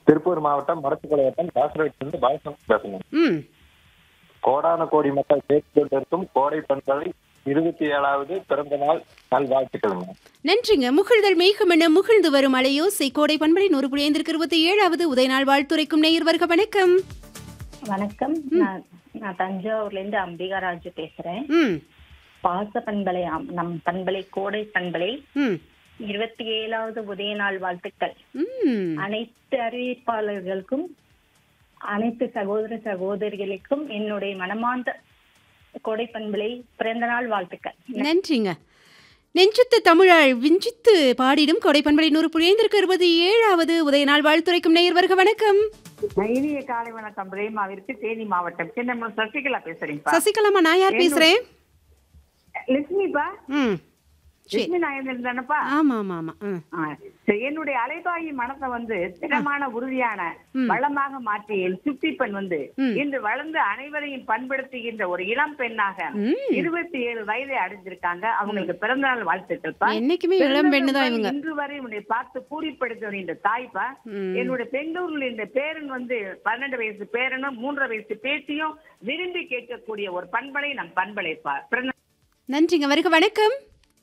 திருப்பூர் மாவட்டம் மரத்துக்குளை வட்டம் தாசரவிலிருந்து பாலசன் பேசுறேன் ம் கோடான கோடி மக்கள் கேட்டுக்கொண்டிருக்கும் கோடை பண்பலை இருபத்தி ஏழாவது பிறந்த நாள் நல்வாழ்த்துக்களுங்க நன்றிங்க முகிழ்தல் மேகமென முகிழ்ந்து வரும் அலையோசை கோடை பண்பலை நூறு புள்ளி ஐந்திற்கு இருபத்தி ஏழாவது உதயநாள் வாழ்த்துரைக்கும் நேயர் வருக வணக்கம் வணக்கம் நான் நான் தஞ்சாவூர்ல இருந்து அம்பிகா ராஜு பேசுறேன் ம் பாச பண்பலை ஆம், நம் பண்பலை கோடை பண்பலை ம் இருபத்தி ஏழாவது உதய நாள் வாழ்த்துக்கள் ம் அனைத்து அறிவிப்பாளர்களுக்கும் அனைத்து சகோதர சகோதரிகளுக்கும் என்னுடைய மனமார்ந்த கோடை பண்பலை பிறந்த நாள் வாழ்த்துக்கள் நன்றிங்க நெஞ்சித்து தமிழாள் விஞ்சித்து பாடிடும் கொடை பண்பலை நூறு புள்ளி ஐந்திற்கு இருபத்தி ஏழாவது உதயநாள் வாழ்த்துரைக்கும் நேயர் வருக வணக்கம் இனிய காலை வணக்கம் பிரேமாவிற்கு தேனி மாவட்டம் சின்ன சசிகலா பேசுறீங்கப்பா சசிகலாமா நான் யார் பேசுறேன் லட்சுமிப்பா ம் சரி லட்சுமி நாயந்தன் தானப்பா ஆமா ஆமா ஆமா ம் ஆ, சரி, என்னுடைய அலைபாயி மனத்தை வந்து ஸ்திரமான உறுதியான வளமாக மாற்றிய சுட்டிப்பெண் வந்து ம். இன்று வளர்ந்து அனைவரையும் பண்படுத்துகின்ற ஒரு இளம் பெண்ணாக ம். இருபத்தி ஏழு வயதை அடைஞ்சிருக்காங்க அவங்களுக்கு பிறந்த நாள் வாழ்த்துக்கள்ப்பா என்னைக்குமே இளம் பெண்ணு தான் இவங்க இன்று வரை உன்னை பார்த்து பூரிப்படுத்த வருகின்ற தாய்ப்பா ம். என்னுடைய பெங்களூர்ல இந்த பேரன் வந்து பன்னெண்டு வயசு பேரனும் மூன்றரை வயசு பேத்தியும் விரும்பி கேட்கக்கூடிய ஒரு பண்பலை நம் பண்பலைப்பா பிறந்த நன்றிங்க வருக வணக்கம்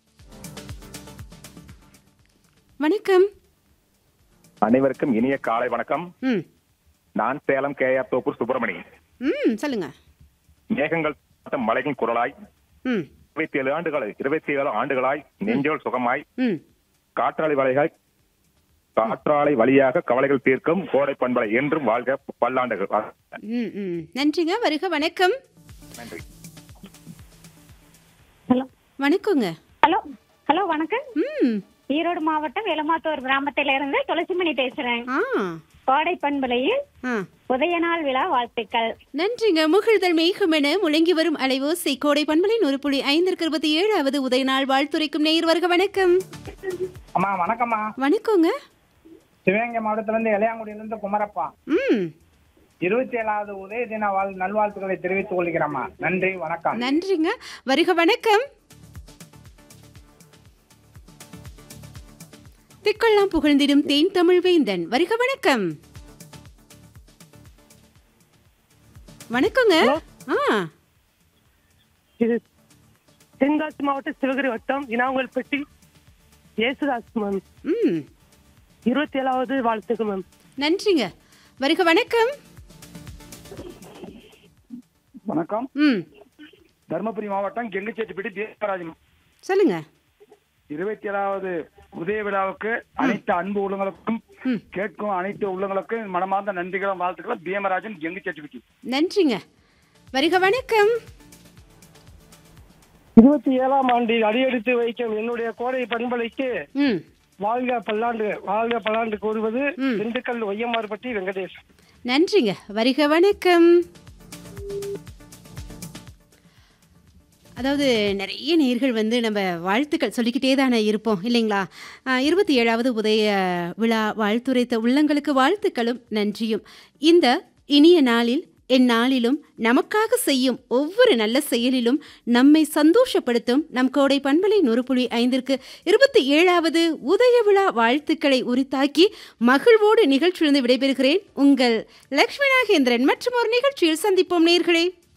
வணக்கம் அனைவருக்கும் இனிய காலை வணக்கம் ம் நான் சேலம் கேஆர் தோப்பூர் சுப்பிரமணி ம் சொல்லுங்க மேகங்கள் தாட்டும் மலையின் குரலாய் ம் இருபத்தி ஏழு ஆண்டுகள் இருபத்தி ஏழு ஆண்டுகளாய் நெஞ்சோல் சுகமாய் ம் காற்றாலை வலைகள் காற்றாலை வழியாக கவலைகள் தீர்க்கும் கோடை பண்பலை என்றும் வாழ்க பல்லாண்டுகள் ம் ம் நன்றிங்க வருக வணக்கம் நன்றி ஹலோ வணக்கங்க ஹலோ ஹலோ வணக்கம் ம் ஈரோடு மாவட்டம் எலமாத்தூர் கிராமத்தில இருந்து துளசிமணி பேசுறேன் ஆ கோடை பண்பலையில் ஆ உதய நாள் விழா வாழ்த்துக்கள் நன்றிங்க முகிழ்தல் மேகமென முழங்கி வரும் அலைவோசை கோடை பண்பலை நூறு புள்ளி ஐந்திற்கு இருபத்தி ஏழாவது உதயநாள் வாழ்த்துரைக்கும் நேயர் வருக வணக்கம் அம்மா வணக்கம்மா வணக்கங்க சிவகங்கை மாவட்டத்துல இருந்து இளையாங்குடியில இருந்து குமரப்பா ம் இருபத்தி ஏழாவது உதய தின வாழ் நல்வாழ்த்துக்களை தெரிவித்துக் கொள்கிறேம்மா நன்றி வணக்கம் நன்றிங்க வருக வணக்கம் திக்கெல்லாம் புகழ்ந்திடும் தேன் தமிழ் வேந்தன் வருக வணக்கம் வணக்கங்க ஆ இது தென்காசி மாவட்டம் சிவகிரி வட்டம் இனாங்கல்பட்டி ஏசுதாஸ் மேம் ம் இருபத்தி ஏழாவது வாழ்த்துக்கு மேம் நன்றிங்க வருக வணக்கம் வணக்கம் ம் தருமபுரி மாவட்டம் கெங்குச்சேட்டிப்பட்டி தேவராஜன் சொல்லுங்க இருபத்தி ஏழாவது உதய விழாவுக்கு அனைத்து அன்பு உள்ளங்களுக்கும் ம். கேட்கும் அனைத்து உள்ளங்களுக்கும் மனமார்ந்த நன்றிகளும் வாழ்த்துக்களும் பீமராஜன் கெங்குச்சேட்டிப்பட்டி நன்றிங்க வருக வணக்கம் இருபத்தி ஏழாம் ஆண்டில் அடியெடுத்து வைக்கும் என்னுடைய கோடை பண்பலைக்கு ம் வாழ்க பல்லாண்டு வாழ்க பல்லாண்டு கூறுவது ம். திண்டுக்கல் ஒய்யமார்பட்டி வெங்கடேஷ் நன்றிங்க வருக வணக்கம் அதாவது நிறைய நேர்கள் வந்து நம்ம வாழ்த்துக்கள் சொல்லிக்கிட்டே தானே இருப்போம் இல்லைங்களா ஆஹ், இருபத்தி ஏழாவது உதய விழா வாழ்த்துரைத்த உள்ளங்களுக்கு வாழ்த்துக்களும் நன்றியும் இந்த இனிய நாளில் எந்நாளிலும் நமக்காக செய்யும் ஒவ்வொரு நல்ல செயலிலும் நம்மை சந்தோஷப்படுத்தும் நம் கோடை பண்பலை நூறு புள்ளி ஐந்திற்கு இருபத்தி ஏழாவது உதய விழா வாழ்த்துக்களை உரித்தாக்கி மகிழ்வோடு நிகழ்ச்சியிலிருந்து விடைபெறுகிறேன் உங்கள் லக்ஷ்மி நாகேந்திரன் மற்றும் ஒரு நிகழ்ச்சியில் சந்திப்போம் நேர்களே